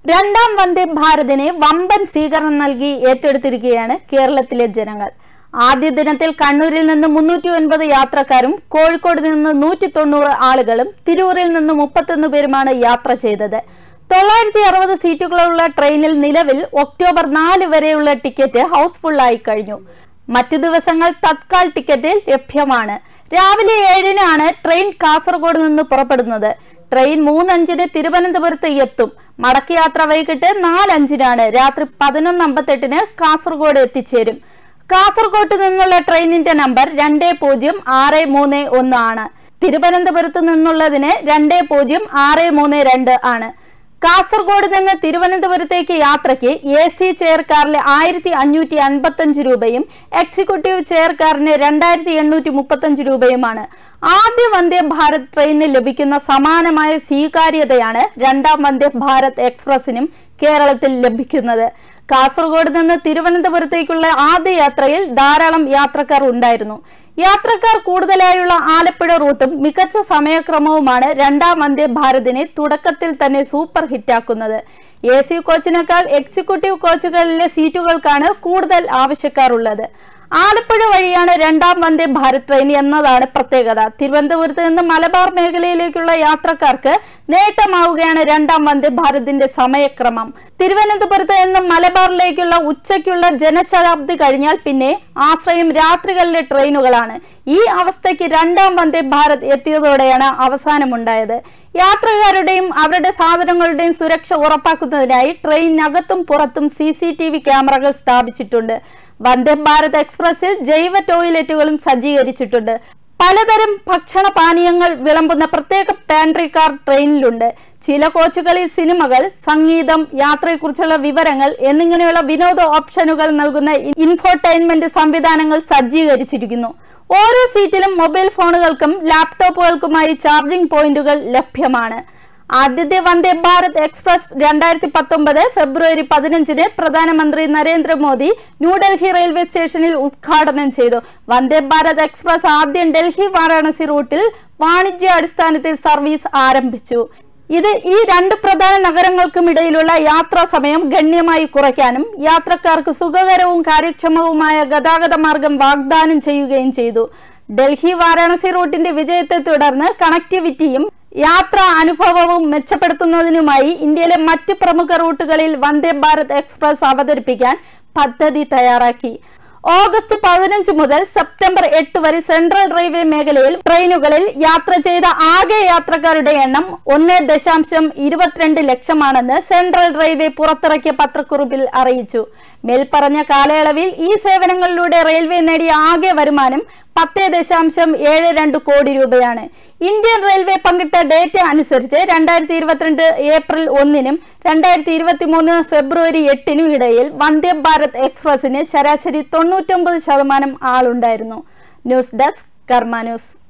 രണ്ടാം വന്ദേ ഭാരതിനെ വമ്പൻ സ്വീകരണം നൽകി ഏറ്റെടുത്തിരിക്കുകയാണ് കേരളത്തിലെ ജനങ്ങൾ ആദ്യ ദിനത്തിൽ കണ്ണൂരിൽ നിന്ന് മുന്നൂറ്റി ഒൻപത് യാത്രക്കാരും കോഴിക്കോട് നിന്ന് നൂറ്റി തൊണ്ണൂറ് ആളുകളും തിരൂരിൽ നിന്ന് മുപ്പത്തൊന്ന് പേരുമാണ് യാത്ര ചെയ്തത് തൊള്ളായിരത്തി അറുപത് സീറ്റുകളുള്ള ട്രെയിനിൽ നിലവിൽ ഒക്ടോബർ നാല് വരെയുള്ള ടിക്കറ്റ് ഹൗസ്ഫുൾ ആയി കഴിഞ്ഞു മറ്റു ദിവസങ്ങൾ തത്കാൽ ടിക്കറ്റ് ലഭ്യമാണ് രാവിലെ ഏഴിനാണ് ട്രെയിൻ കാസർഗോഡ് നിന്ന് പുറപ്പെടുന്നത് ട്രെയിൻ മൂന്നഞ്ചിന് തിരുവനന്തപുരത്ത് എത്തും മടക്കയാത്ര വൈകിട്ട് നാലഞ്ചിനാണ് രാത്രി പതിനൊന്ന് അമ്പത്തെട്ടിന് കാസർഗോഡ് എത്തിച്ചേരും കാസർഗോഡ് നിന്നുള്ള ട്രെയിനിന്റെ നമ്പർ രണ്ട് പൂജ്യം ആറ് മൂന്ന് ഒന്ന് ആണ് തിരുവനന്തപുരത്ത് നിന്നുള്ളതിന് രണ്ട് പൂജ്യം ആറ് മൂന്ന് രണ്ട് ആണ് കാസർഗോഡ് നിന്ന് തിരുവനന്തപുരത്തേക്ക് യാത്രയ്ക്ക് എ സി ചെയർ കാറിന് ആയിരത്തി അഞ്ഞൂറ്റി അൻപത്തഞ്ച് രൂപയും എക്സിക്യൂട്ടീവ് ചെയർ കാറിന് രണ്ടായിരത്തി എണ്ണൂറ്റി മുപ്പത്തഞ്ച് രൂപയുമാണ് ആദ്യ വന്ദേ ഭാരത് ട്രെയിനിന് ലഭിക്കുന്ന സമാനമായ സ്വീകാര്യതയാണ് രണ്ടാം വന്ദേ ഭാരത് എക്സ്പ്രസിനും കേരളത്തിൽ ലഭിക്കുന്നത് കാസർഗോഡ് നിന്ന് തിരുവനന്തപുരത്തേക്കുള്ള ആദ്യ യാത്രയിൽ ധാരാളം യാത്രക്കാർ ഉണ്ടായിരുന്നു യാത്രക്കാർ കൂടുതലായുള്ള ആലപ്പുഴ റൂട്ടും മികച്ച സമയക്രമവുമാണ് രണ്ടാം വന്ദേ ഭാരതിനെ തുടക്കത്തിൽ തന്നെ സൂപ്പർ ഹിറ്റാക്കുന്നത് എ സി കോച്ചിനേക്കാൾ എക്സിക്യൂട്ടീവ് കോച്ചുകളിലെ സീറ്റുകൾക്കാണ് കൂടുതൽ ആവശ്യക്കാരുള്ളത് ആലപ്പുഴ വഴിയാണ് രണ്ടാം വന്ദേ ഭാരത് ട്രെയിൻ എന്നതാണ് പ്രത്യേകത തിരുവനന്തപുരത്ത് നിന്ന് മലബാർ മേഖലയിലേക്കുള്ള യാത്രക്കാർക്ക് നേട്ടമാവുകയാണ് രണ്ടാം വന്ദേ ഭാരതിന്റെ സമയക്രമം തിരുവനന്തപുരത്ത് നിന്നും മലബാറിലേക്കുള്ള ഉച്ചയ്ക്കുള്ള ജനശതാബ്ദി കഴിഞ്ഞാൽ പിന്നെ ആശ്രയം രാത്രികളിലെ ട്രെയിനുകളാണ് ഈ അവസ്ഥയ്ക്ക് രണ്ടാം വന്ദേ ഭാരത് എത്തിയതോടെയാണ് അവസാനമുണ്ടായത് യാത്രക്കാരുടെയും അവരുടെ സാധനങ്ങളുടെയും സുരക്ഷ ഉറപ്പാക്കുന്നതിനായി ട്രെയിനകത്തും പുറത്തും സി സി ടി വി ക്യാമറകൾ സ്ഥാപിച്ചിട്ടുണ്ട് വന്ദേ ഭാരത് എക്സ്പ്രസിൽ ജൈവ ടോയ്ലറ്റുകളും സജ്ജീകരിച്ചിട്ടുണ്ട് പലതരം ഭക്ഷണ പാനീയങ്ങൾ വിളമ്പുന്ന പ്രത്യേക പാൻട്രി കാർ ട്രെയിനിലുണ്ട് ചില കോച്ചുകളിൽ സിനിമകൾ സംഗീതം യാത്രയെക്കുറിച്ചുള്ള വിവരങ്ങൾ എന്നിങ്ങനെയുള്ള വിനോദ ഓപ്ഷനുകൾ നൽകുന്ന ഇൻഫോർടൈൻമെന്റ് സംവിധാനങ്ങൾ സജ്ജീകരിച്ചിരിക്കുന്നു ഓരോ സീറ്റിലും മൊബൈൽ ഫോണുകൾക്കും ലാപ്ടോപ്പുകൾക്കുമായി ചാർജിംഗ് പോയിന്റുകൾ ലഭ്യമാണ് ആദ്യത്തെ വന്ദേ ഭാരത് എക്സ്പ്രസ് രണ്ടായിരത്തി പത്തൊമ്പത് ഫെബ്രുവരി പതിനഞ്ചിന് പ്രധാനമന്ത്രി നരേന്ദ്രമോദി ന്യൂഡൽഹി റെയിൽവേ സ്റ്റേഷനിൽ ഉദ്ഘാടനം ചെയ്തു വന്ദേ ഭാരത് എക്സ്പ്രസ് ആദ്യം ഡൽഹി വാരാണസി റൂട്ടിൽ വാണിജ്യ അടിസ്ഥാനത്തിൽ സർവീസ് ആരംഭിച്ചു ഇത് ഈ രണ്ട് പ്രധാന നഗരങ്ങൾക്കും ഇടയിലുള്ള യാത്രാ സമയം ഗണ്യമായി കുറയ്ക്കാനും യാത്രക്കാർക്ക് സുഖകരവും കാര്യക്ഷമവുമായ ഗതാഗത മാർഗം വാഗ്ദാനം ചെയ്യുകയും ചെയ്തു ഡൽഹി വാരാണസി റൂട്ടിന്റെ വിജയത്തെ തുടർന്ന് കണക്ടിവിറ്റിയും യാത്രാ അനുഭവവും മെച്ചപ്പെടുത്തുന്നതിനുമായി ഇന്ത്യയിലെ മറ്റ് പ്രമുഖ റൂട്ടുകളിൽ വന്ദേ ഭാരത് എക്സ്പ്രസ് അവതരിപ്പിക്കാൻ പദ്ധതി തയ്യാറാക്കി ഓഗസ്റ്റ് പതിനഞ്ച് മുതൽ സെപ്റ്റംബർ എട്ട് വരെ സെൻട്രൽ റെയിൽവേ മേഖലയിൽ ട്രെയിനുകളിൽ യാത്ര ചെയ്ത ആകെ യാത്രക്കാരുടെ എണ്ണം ഒന്ന് ദശാംശം ഇരുപത്തിരണ്ട് ലക്ഷമാണെന്ന് സെൻട്രൽ റെയിൽവേ പുറത്തിറക്കിയ പത്രക്കുറിപ്പിൽ അറിയിച്ചു മേൽപ്പറഞ്ഞ കാലയളവിൽ ഈ സേവനങ്ങളിലൂടെ റെയിൽവേ നേടിയ ആകെ വരുമാനം പത്ത് ദശാംശം ഏഴ് രണ്ട് കോടി രൂപയാണ് ഇന്ത്യൻ റെയിൽവേ പങ്കിട്ട ഡേറ്റ അനുസരിച്ച് രണ്ടായിരത്തി ഇരുപത്തിരണ്ട് ഏപ്രിൽ ഒന്നിനും രണ്ടായിരത്തി ഇരുപത്തി മൂന്ന് ഫെബ്രുവരി എട്ടിനും ഇടയിൽ വന്ദേ ഭാരത് എക്സ്പ്രസിന് ശരാശരി തൊണ്ണൂറ്റൊമ്പത് ശതമാനം ആളുണ്ടായിരുന്നു ന്യൂസ് ഡെസ്ക് കർമ്മ ന്യൂസ്